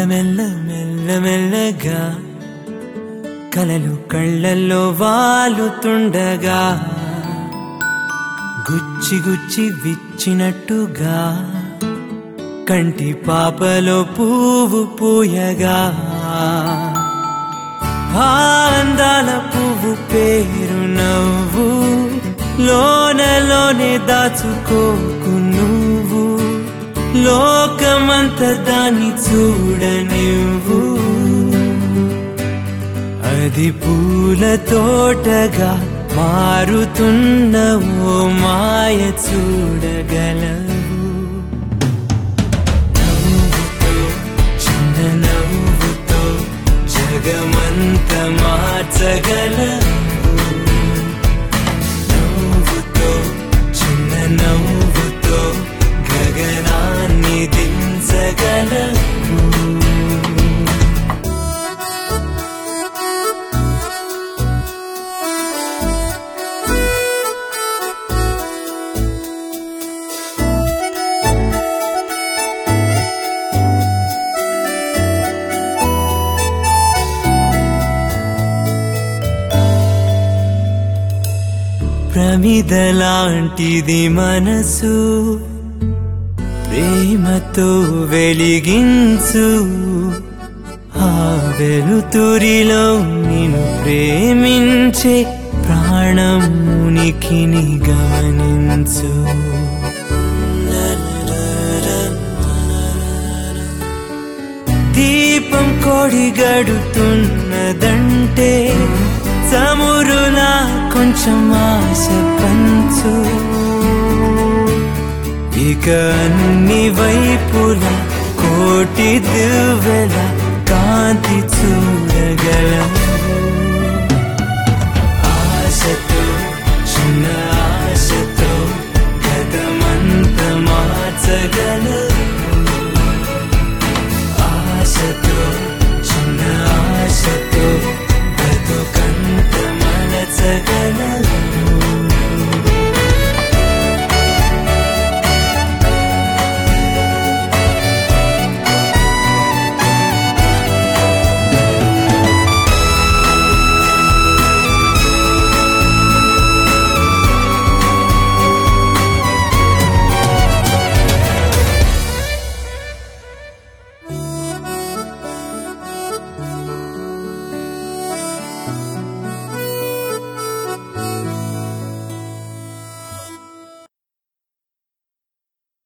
మెల్ల మెల్ల మెల్లగా కలలు కళ్ళల్లో వాలుతుండగా గుచ్చి గుచ్చి విచ్చినట్టుగా కంటి పాపలో పువ్వు పూయగా ఆ అందాల పువ్వు పేరు నవ్వు లోనలోనే దాచుకోకు నువ్వు లోకమంత దాన్ని చూడనివ్వు అది పూల తోటగా మారుతున్న ఓ మాయ చూడగలవు నవ్వుతో చిన్న నవ్వుతో జగమంత మార్చగలవు నవ్వుతో చిన్న నవ్వుతో గగనాన్ని దించగలవు ప్రమిదలాంటిది మనసు ప్రేమతో వెలిగించు ఆ వెలుతురిలో నిన్ను ప్రేమించే ప్రాణం ఉనికిని గమనించు దీపం కొడిగడుతున్నదంటే చమురులా కొంచెం ఆశ పంచు ఇక అన్ని వైపుల కోటి దివ్వెల కాంతి చూడగలవు ఆశతో చిన్న ఆశతో గతమంత మార్చగలవు ఆశతో